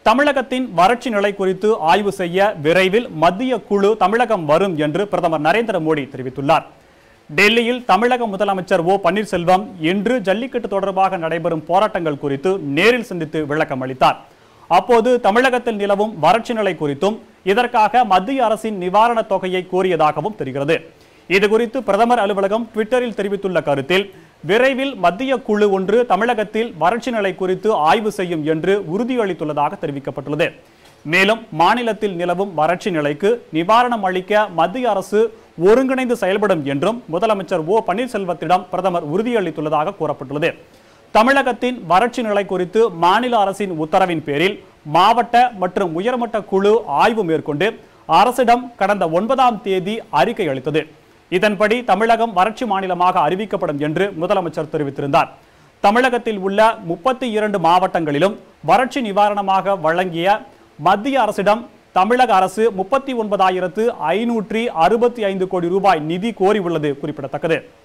தமிழகத்தின் வறட்சி நிலை குறித்து ஆய்வு செய்ய விரைவில் மத்திய குழு தமிழகம் வரும் என்று பிரதமர் நரேந்திர மோடி தெரிவித்துள்ளார் டெல்லியில் தமிழக முதலமைச்சர் ஓ பன்னீர்செல்வம் இன்று ஜல்லிக்கட்டு தொடர்பாக நடைபெறும் போராட்டங்கள் குறித்து நேரில் சந்தித்து விளக்கம் அளித்தார் அப்போது தமிழகத்தில் நிலவும் வறட்சி நிலை குறித்தும் இதற்காக மத்திய அரசின் நிவாரணத் தொகையை கோரியதாகவும் தெரிகிறது இதுகுறித்து பிரதமர் அலுவலகம் ட்விட்டரில் தெரிவித்துள்ள கருத்தில் விரைவில் மத்திய குழு ஒன்று தமிழகத்தில் வறட்சி நிலை குறித்து ஆய்வு செய்யும் என்று உறுதியளித்துள்ளதாக தெரிவிக்கப்பட்டுள்ளது மேலும் மாநிலத்தில் நிலவும் வறட்சி நிலைக்கு நிவாரணம் அளிக்க மத்திய அரசு ஒருங்கிணைந்து செயல்படும் என்றும் முதலமைச்சர் ஓ பன்னீர்செல்வத்திடம் பிரதமர் உறுதியளித்துள்ளதாக கூறப்பட்டுள்ளது தமிழகத்தின் வறட்சி நிலை குறித்து மாநில அரசின் உத்தரவின் பேரில் மாவட்ட மற்றும் உயர்மட்ட குழு ஆய்வு மேற்கொண்டு அரசிடம் கடந்த ஒன்பதாம் தேதி அறிக்கை அளித்தது இதன்படி தமிழகம் வறட்சி மாநிலமாக அறிவிக்கப்படும் என்று முதலமைச்சர் தெரிவித்திருந்தார் தமிழகத்தில் உள்ள முப்பத்தி இரண்டு மாவட்டங்களிலும் வறட்சி நிவாரணமாக வழங்கிய மத்திய அரசிடம் தமிழக அரசு முப்பத்தி ஒன்பதாயிரத்து ஐநூற்றி அறுபத்தி ஐந்து கோடி ரூபாய் நிதி கோரியுள்ளது குறிப்பிடத்தக்கது